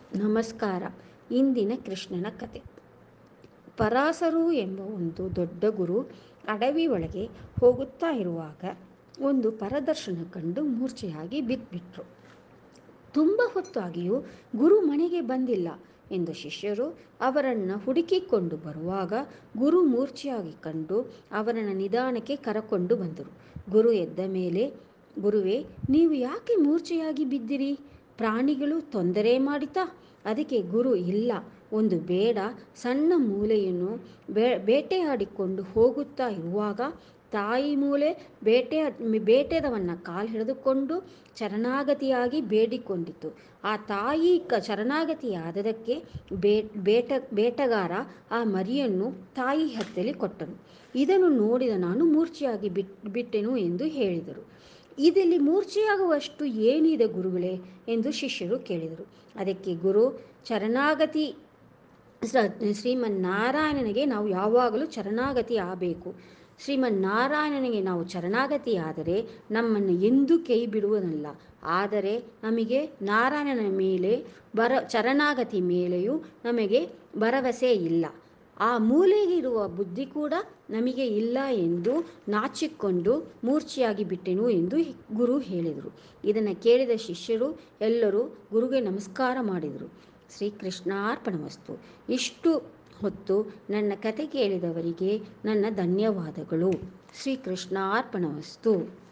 ನಮಸ್ಕಾರ ಇಂದಿನ ಕೃಷ್ಣನ ಕತೆ ಪರಾಸರು ಎಂಬ ಒಂದು ದೊಡ್ಡ ಗುರು ಅಡವಿ ಒಳಗೆ ಹೋಗುತ್ತಾ ಇರುವಾಗ ಒಂದು ಪರದರ್ಶನ ಕಂಡು ಮೂರ್ಛೆಯಾಗಿ ಬಿದ್ದುಬಿಟ್ರು ತುಂಬ ಹೊತ್ತಾಗಿಯೂ ಗುರು ಮನೆಗೆ ಬಂದಿಲ್ಲ ಎಂದು ಶಿಷ್ಯರು ಅವರನ್ನು ಹುಡುಕಿಕೊಂಡು ಬರುವಾಗ ಗುರು ಮೂರ್ಛೆಯಾಗಿ ಕಂಡು ಅವರನ್ನು ನಿಧಾನಕ್ಕೆ ಕರಕೊಂಡು ಬಂದರು ಗುರು ಎದ್ದ ಮೇಲೆ ಗುರುವೇ ನೀವು ಯಾಕೆ ಮೂರ್ಛೆಯಾಗಿ ಬಿದ್ದಿರಿ ಪ್ರಾಣಿಗಳು ತೊಂದರೆ ಮಾಡಿತಾ ಅದಕ್ಕೆ ಗುರು ಇಲ್ಲ ಒಂದು ಬೇಡ ಸಣ್ಣ ಮೂಲೆಯನ್ನು ಬೇ ಬೇಟೆಯಾಡಿಕೊಂಡು ಹೋಗುತ್ತಾ ಇರುವಾಗ ತಾಯಿ ಮೂಲೆ ಬೇಟೆ ಬೇಟೆದವನ್ನ ಕಾಲು ಹಿಡಿದುಕೊಂಡು ಶರಣಾಗತಿಯಾಗಿ ಬೇಡಿಕೊಂಡಿತು ಆ ತಾಯಿ ಕ ಶರಣಾಗತಿಯಾದದಕ್ಕೆ ಬೇ ಬೇಟ ಬೇಟಗಾರ ಆ ಮರಿಯನ್ನು ತಾಯಿ ಹತ್ತಲಿ ಕೊಟ್ಟನು ಇದನ್ನು ನೋಡಿದ ನಾನು ಮೂರ್ಛೆಯಾಗಿ ಬಿಟ್ ಬಿಟ್ಟೆನು ಎಂದು ಹೇಳಿದರು ಇದರಲ್ಲಿ ಮೂರ್ಛೆಯಾಗುವಷ್ಟು ಏನಿದೆ ಗುರುಗಳೇ ಎಂದು ಶಿಷ್ಯರು ಕೇಳಿದರು ಅದಕ್ಕೆ ಗುರು ಶರಣಾಗತಿ ಶ್ರೀಮನ್ನಾರಾಯಣನಿಗೆ ನಾವು ಯಾವಾಗಲೂ ಶರಣಾಗತಿ ಆಗಬೇಕು ಶ್ರೀಮನ್ನಾರಾಯಣನಿಗೆ ನಾವು ಶರಣಾಗತಿಯಾದರೆ ನಮ್ಮನ್ನು ಎಂದೂ ಕೈ ಬಿಡುವುದಲ್ಲ ಆದರೆ ನಮಗೆ ನಾರಾಯಣನ ಮೇಲೆ ಬರ ಶರಣಾಗತಿ ಮೇಲೆಯೂ ನಮಗೆ ಭರವಸೆ ಇಲ್ಲ ಆ ಮೂಲೆಗಿರುವ ಬುದ್ಧಿ ಕೂಡ ನಮಗೆ ಇಲ್ಲ ಎಂದು ನಾಚಿಕೊಂಡು ಮೂರ್ಛೆಯಾಗಿ ಬಿಟ್ಟೆನು ಎಂದು ಗುರು ಹೇಳಿದರು ಇದನ್ನು ಕೇಳಿದ ಶಿಷ್ಯರು ಎಲ್ಲರೂ ಗುರುಗೆ ನಮಸ್ಕಾರ ಮಾಡಿದರು ಶ್ರೀಕೃಷ್ಣಾರ್ಪಣಮಸ್ತು ಇಷ್ಟು ಹೊತ್ತು ನನ್ನ ಕತೆ ಕೇಳಿದವರಿಗೆ ನನ್ನ ಧನ್ಯವಾದಗಳು ಶ್ರೀಕೃಷ್ಣಾರ್ಪಣಮಸ್ತು